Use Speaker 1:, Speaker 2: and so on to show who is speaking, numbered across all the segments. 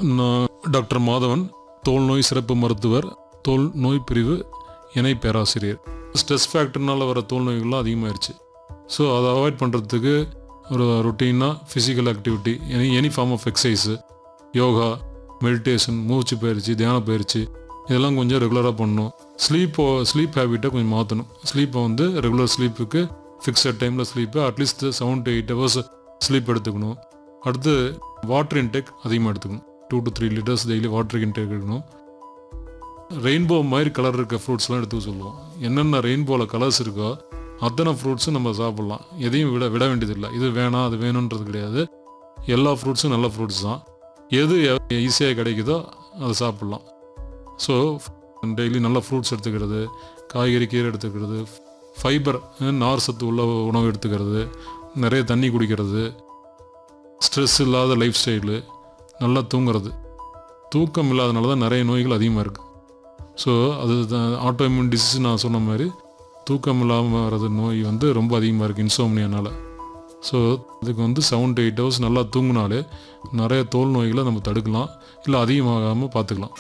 Speaker 1: நான் டாக்டர் மாதவன் தோல் நோய் சிறப்பு மருத்துவர் தோல் நோய் பிரிவு இணை பேராசிரியர் ஸ்ட்ரெஸ் ஃபேக்டர்னால வர தோல் நோய்கள்லாம் அதிகமாயிருச்சு ஸோ அதை அவாய்ட் பண்ணுறதுக்கு ஒரு ரொட்டீனாக physical activity any any form of exercise yoga meditation மூச்சு பயிற்சி தியான பயிற்சி இதெல்லாம் கொஞ்சம் ரெகுலராக பண்ணணும் ஸ்லீப்போ ஸ்லீப் ஹேபிட்டை கொஞ்சம் மாற்றணும் ஸ்லீப்பை வந்து ரெகுலர் ஸ்லீப்புக்கு ஃபிக்ஸட் டைமில் sleep at least seven to eight hours sleep எடுத்துக்கணும் அடுத்து வாட்டர் இன்டேக் அதிகமாக எடுத்துக்கணும் two to three litres daily water intake எடுக்கணும் ரெயின்போ மாதிரி கலர் இருக்க ஃப்ரூட்ஸ்லாம் எடுத்துக்க சொல்லுவோம் என்னென்ன ரெயின்போவில் கலர்ஸ் இருக்கோ அத்தனை ஃப்ரூட்ஸும் நம்ம சாப்பிட்லாம் எதையும் விட விட வேண்டியதில்லை இது வேணாம் அது வேணுன்றது கிடையாது எல்லா ஃப்ரூட்ஸும் நல்ல ஃப்ரூட்ஸ் தான் எது ஈஸியாக கிடைக்குதோ அதை சாப்பிட்லாம் ஸோ டெய்லி நல்ல ஃப்ரூட்ஸ் எடுத்துக்கிறது காய்கறி கீரை எடுத்துக்கிறது ஃபைபர் நார் சத்து உள்ள உணவு எடுத்துக்கிறது நிறைய தண்ணி குடிக்கிறது ஸ்ட்ரெஸ் இல்லாத லைஃப் ஸ்டைலு நல்லா தூங்குறது தூக்கம் இல்லாதனால தான் நிறைய நோய்கள் அதிகமாக இருக்குது ஸோ அது ஆட்டோ இம்யூன் டிசீஸ் நான் சொன்ன மாதிரி தூக்கம் இல்லாமல் வர்றது நோய் வந்து ரொம்ப அதிகமாக இருக்குது இன்சோம்னியானால் ஸோ இதுக்கு வந்து செவன் டு எயிட் ஹவர்ஸ் நல்லா தூங்கினாலே நிறைய தோல் நோய்களை நம்ம தடுக்கலாம் இல்லை அதிகமாகாமல் பார்த்துக்கலாம்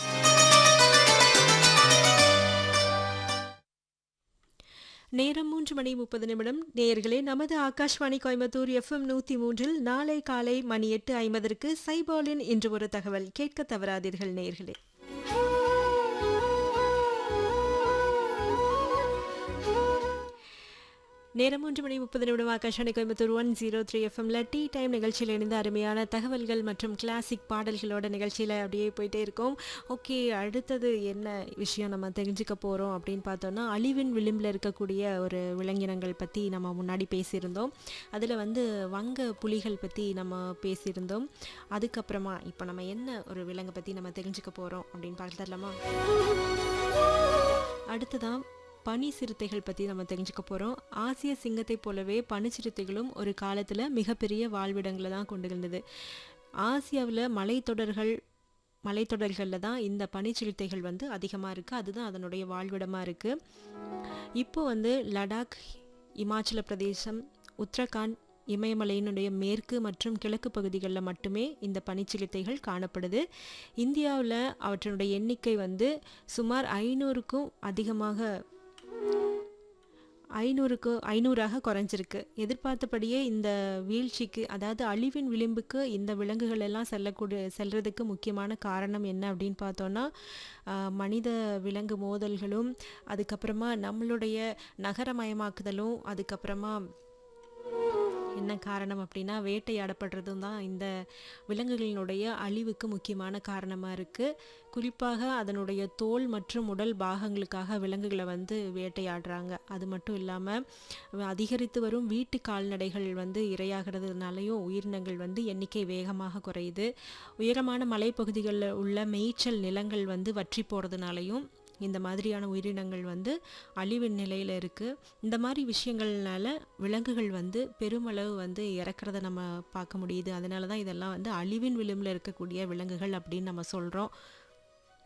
Speaker 2: நேரம் மூன்று மணி முப்பது நிமிடம் நேயர்களே நமது ஆகாஷ்வாணி கோயம்புத்தூர் எஃப்எம் நூற்றி மூன்றில் நாளை காலை மணி எட்டு ஐம்பதற்கு சைபாலின் இன்று ஒரு தகவல் கேட்க தவறாதீர்கள் நேயர்களே நேரம் மூன்று மணி முப்பது நிமிடம் Akashvani Coimbatore one zero three எஃப்எம்ல டீ டைம் நிகழ்ச்சியில் இணைந்து அருமையான தகவல்கள் மற்றும் கிளாசிக் பாடல்களோட நிகழ்ச்சியில் அப்படியே போயிட்டே இருக்கோம் ஓகே அடுத்தது என்ன விஷயம் நம்ம தெரிஞ்சுக்க போகிறோம் அப்படின்னு பார்த்தோன்னா அழிவின் விளிம்பில் இருக்கக்கூடிய ஒரு விலங்கினங்கள் பற்றி நம்ம முன்னாடி பேசியிருந்தோம் அதில் வந்து வங்க புலிகள் பற்றி நம்ம பேசியிருந்தோம் அதுக்கப்புறமா இப்போ நம்ம என்ன ஒரு விலங்கை பற்றி நம்ம தெரிஞ்சுக்க போகிறோம் அப்படின்னு பார்த்துடலாமா அடுத்ததான் பனி சிறுத்தைகள் பற்றி நம்ம தெரிஞ்சுக்க போகிறோம் ஆசிய சிங்கத்தை போலவே பனிச்சிறுத்தைகளும் ஒரு காலத்தில் மிகப்பெரிய வாழ்விடங்களை தான் கொண்டு இருந்தது ஆசியாவில் மலைத்தொடர்கள் மலைத்தொடர்களில் தான் இந்த பனிச்சிறுத்தைகள் வந்து அதிகமாக இருக்குது அதுதான் அதனுடைய வாழ்விடமாக இருக்குது இப்போ வந்து லடாக் இமாச்சல பிரதேசம் உத்தரகாண்ட் இமயமலையினுடைய மேற்கு மற்றும் கிழக்கு பகுதிகளில் மட்டுமே இந்த பனிச்சிறுத்தைகள் காணப்படுது இந்தியாவில் அவற்றினுடைய எண்ணிக்கை வந்து சுமார் ஐநூறுக்கும் அதிகமாக ஐநூறுக்கு ஐநூறாக குறைஞ்சிருக்கு எதிர்பார்த்தபடியே இந்த வீழ்ச்சிக்கு அதாவது அழிவின் விளிம்புக்கு இந்த விலங்குகள் எல்லாம் செல்லக்கூடிய செல்றதுக்கு முக்கியமான காரணம் என்ன அப்படின்னு பார்த்தோன்னா மனித விலங்கு மோதல்களும் அதுக்கப்புறமா நம்மளுடைய நகரமயமாக்குதலும் அதுக்கப்புறமா என்ன காரணம் அப்படின்னா வேட்டையாடப்படுறதும் தான் இந்த விலங்குகளினுடைய அழிவுக்கு முக்கியமான காரணமாக இருக்குது குறிப்பாக அதனுடைய தோல் மற்றும் உடல் பாகங்களுக்காக விலங்குகளை வந்து வேட்டையாடுறாங்க அது மட்டும் இல்லாமல் அதிகரித்து வரும் வீட்டு கால்நடைகள் வந்து இரையாகிறதுனாலையும் உயிரினங்கள் வந்து எண்ணிக்கை வேகமாக குறையுது உயரமான மலைப்பகுதிகளில் உள்ள மேய்ச்சல் நிலங்கள் வந்து வற்றி போகிறதுனாலையும் இந்த மாதிரியான உயிரினங்கள் வந்து அழிவின் நிலையில் இருக்குது இந்த மாதிரி விஷயங்கள்னால விலங்குகள் வந்து பெருமளவு வந்து இறக்குறத நம்ம பார்க்க முடியுது அதனால தான் இதெல்லாம் வந்து அழிவின் விளிம்பில் இருக்கக்கூடிய விலங்குகள் அப்படின்னு நம்ம சொல்கிறோம்